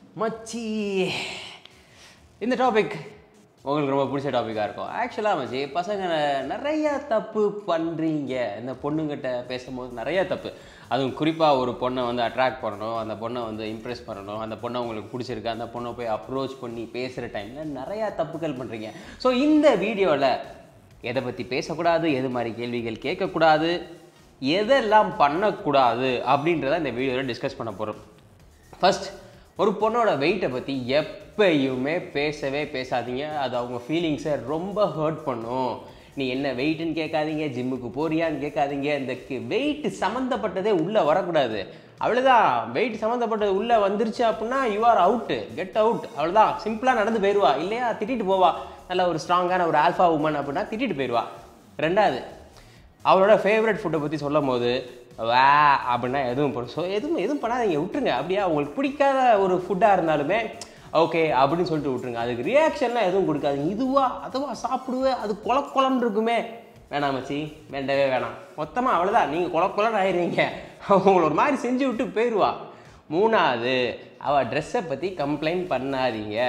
மச்சி இந்த டாபிக் உங்களுக்கு ரொம்ப பிடிச்ச டாப்பிக்காக இருக்கும் ஆக்சுவலாக மச்சி பசங்க நிறைய தப்பு பண்ணுறீங்க இந்த பொண்ணுங்கிட்ட பேசும்போது நிறைய தப்பு அதுவும் குறிப்பாக ஒரு பொண்ணை வந்து அட்ராக்ட் பண்ணணும் அந்த பொண்ணை வந்து இம்ப்ரெஸ் பண்ணணும் அந்த பொண்ணை உங்களுக்கு பிடிச்சிருக்கு அந்த பொண்ணை போய் அப்ரோச் பண்ணி பேசுகிற டைமில் நிறையா தப்புகள் பண்ணுறீங்க ஸோ இந்த வீடியோவில் எதை பற்றி பேசக்கூடாது எது மாதிரி கேள்விகள் கேட்கக்கூடாது எதெல்லாம் பண்ணக்கூடாது அப்படின்றத இந்த வீடியோவில் டிஸ்கஸ் பண்ண போகிறோம் ஃபர்ஸ்ட் ஒரு பொண்ணோட வெயிட்டை பற்றி எப்பயுமே பேசவே பேசாதீங்க அது அவங்க ஃபீலிங்ஸை ரொம்ப ஹர்ட் பண்ணும் நீ என்ன வெயிட்டுன்னு கேட்காதீங்க ஜிம்முக்கு போறியான்னு கேட்காதீங்க இந்த வெயிட் சம்மந்தப்பட்டதே உள்ளே வரக்கூடாது அவ்வளோதான் வெயிட் சம்மந்தப்பட்டது உள்ளே வந்துருச்சு அப்படின்னா you are out get out அவ்வளோதான் சிம்பிளாக நடந்து போயிடுவா இல்லையா திட்டிட்டு போவா நல்ல ஒரு ஸ்ட்ராங்கான ஒரு ஆல்ஃபா உமன் அப்படின்னா திட்டிட்டு போயிடுவா ரெண்டாவது அவளோட ஃபேவரட் ஃபுட்டை பற்றி சொல்லும் போது வா அப்படின்னா எதுவும் பண்ண ஸோ எதுவும் எதுவும் பண்ணாதீங்க விட்டுருங்க அப்படியா உங்களுக்கு பிடிக்காத ஒரு ஃபுட்டாக இருந்தாலுமே ஓகே அப்படின்னு சொல்லிட்டு விட்டுருங்க அதுக்கு ரியாக்ஷன்லாம் எதுவும் கொடுக்காதீங்க இதுவா அதுவா சாப்பிடுவேன் அது கொல கொலன்னு இருக்குமே வேணாம் மச்சி வேண்டவே வேணாம் மொத்தமாக அவ்வளோதான் நீங்கள் கொல கொலன்னு ஆயிடுவீங்க அவங்கள ஒரு மாதிரி செஞ்சு விட்டு போயிடுவா மூணாவது அவள் ட்ரெஸ்ஸை பற்றி கம்ப்ளைண்ட் பண்ணாதீங்க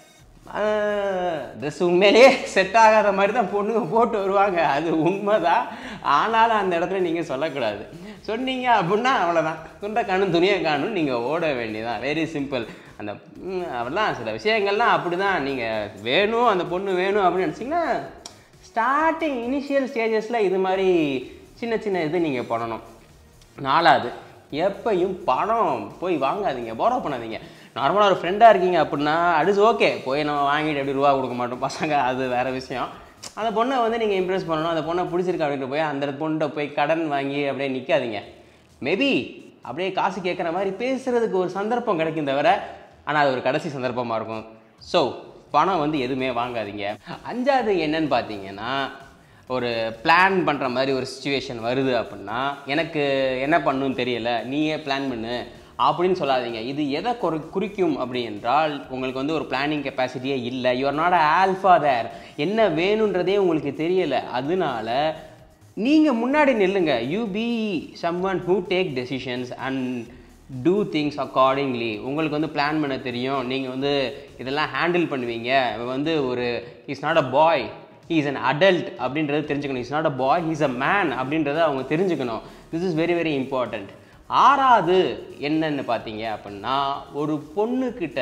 ட்ரெஸ் உண்மையிலேயே செட் ஆகாத மாதிரி தான் பொண்ணுங்க போட்டு வருவாங்க அது உண்மைதான் ஆனாலும் அந்த இடத்துல நீங்கள் சொல்லக்கூடாது சொன்னீங்க அப்படின்னா அவ்வளோதான் துண்டை காணும் துணியை காணும் நீங்கள் ஓட வேண்டியதான் வெரி சிம்பிள் அந்த ம், அதெல்லாம் சில விஷயங்கள்லாம் அப்படி தான் நீங்கள் வேணும் அந்த பொண்ணு வேணும் அப்படின்னு நினச்சிங்கன்னா ஸ்டார்டிங் இனிஷியல் ஸ்டேஜஸில் இது மாதிரி சின்ன சின்ன இது நீங்கள் பண்ணணும் நாலாவது எப்பயும் பணம் போய் வாங்காதீங்க போரோ பண்ணாதீங்க நார்மலாக ஒரு ஃப்ரெண்டாக இருக்கீங்க அப்படின்னா அடுத்து ஓகே போய் நம்ம வாங்கிட்டு எப்படி ரூபா கொடுக்க மாட்டோம் பசங்க அது வேறு விஷயம் அந்த பொண்ணை வந்து நீங்கள் இம்ப்ரெஸ் பண்ணணும் அந்த பொண்ணை பிடிச்சிருக்கு அப்படின்ட்டு போய் அந்த பொண்ணை போய் கடன் வாங்கி அப்படியே நிற்காதீங்க மேபி அப்படியே காசு கேட்குற மாதிரி பேசுகிறதுக்கு ஒரு சந்தர்ப்பம் கிடைக்கும் தவிர ஆனால் அது ஒரு கடைசி சந்தர்ப்பமாக இருக்கும் ஸோ பணம் வந்து எதுவுமே வாங்காதீங்க அஞ்சாவது என்னன்னு பார்த்தீங்கன்னா ஒரு பிளான் பண்ணுற மாதிரி ஒரு சுச்சுவேஷன் வருது அப்படின்னா எனக்கு என்ன பண்ணணும்னு தெரியல நீயே பிளான் பண்ணு அப்படின்னு சொல்லாதீங்க இது எதை குறி குறிக்கும் அப்படி என்றால் உங்களுக்கு வந்து ஒரு பிளானிங் கெப்பாசிட்டியே இல்லை யூஆர் நாட் ஆல்ஃபா தேர் என்ன வேணுன்றதே உங்களுக்கு தெரியலை அதனால நீங்கள் முன்னாடி நில்லுங்க you be someone who take decisions and do things accordingly உங்களுக்கு வந்து பிளான் பண்ண தெரியும் நீங்கள் வந்து இதெல்லாம் ஹேண்டில் பண்ணுவீங்க இவன் வந்து ஒரு is not a boy is an adult அப்படின்றது தெரிஞ்சுக்கணும் is not a boy he's a man அப்படின்றத அவங்க தெரிஞ்சுக்கணும் this is very very important ஆறாவது என்னன்னு பார்த்தீங்க அப்படின்னா ஒரு பொண்ணுக்கிட்ட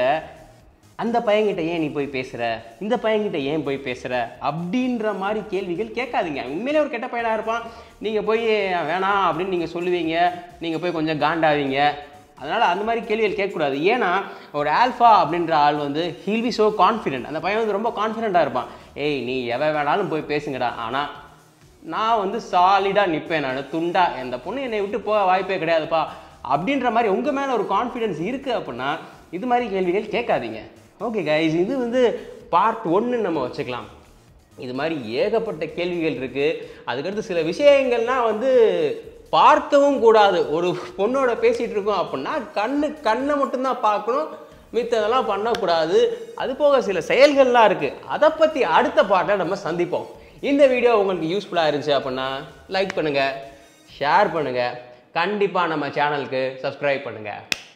அந்த பையன்கிட்ட ஏன் நீ போய் பேசுகிற இந்த பையன்கிட்ட ஏன் போய் பேசுகிற அப்படின்ற மாதிரி கேள்விகள் கேட்காதீங்க உண்மையிலே ஒரு கெட்ட பையனாக இருப்பான் நீங்கள் போய் வேணாம் அப்படின்னு நீங்கள் சொல்லுவீங்க நீங்கள் போய் கொஞ்சம் காண்டாவீங்க அதனால் அந்த மாதிரி கேள்விகள் கேட்கக்கூடாது ஏன்னா ஒரு ஆல்ஃபா அப்படின்ற ஆள் வந்து ஹீல் பி ஸோ கான்ஃபிடென்ட் அந்த பையன் வந்து ரொம்ப கான்ஃபிடென்ட்டாக இருப்பான் ஏய் நீ எவன் வேணாலும் போய் பேசுங்கடா ஆனால் நான் வந்து சாலிடாக நிற்பேன் நான் துண்டா இந்த பொண்ணு என்னை விட்டு போக வாய்ப்பே கிடையாதுப்பா அப்படின்ற மாதிரி உங்கள் மேலே ஒரு கான்ஃபிடென்ஸ் இருக்குது அப்படின்னா இது மாதிரி கேள்விகள் கேட்காதீங்க ஓகே கைஸ் இது வந்து பார்ட் ஒன்று நம்ம வச்சுக்கலாம் இது மாதிரி ஏகப்பட்ட கேள்விகள் இருக்குது அதுக்கடுத்து சில விஷயங்கள்லாம் வந்து பார்க்கவும் கூடாது ஒரு பொண்ணோட பேசிகிட்டு இருக்கோம் அப்படின்னா கண்ணு கண்ணை மட்டும்தான் பார்க்கணும் மித்ததெல்லாம் பண்ணக்கூடாது அது போக சில செயல்கள்லாம் இருக்குது அதை பற்றி அடுத்த பாட்டை நம்ம சந்திப்போம் இந்த வீடியோ உங்களுக்கு யூஸ்ஃபுல்லாக இருந்துச்சு அப்படின்னா லைக் பண்ணுங்கள் ஷேர் பண்ணுங்கள் கண்டிப்பாக நம்ம சேனலுக்கு சப்ஸ்கிரைப் பண்ணுங்கள்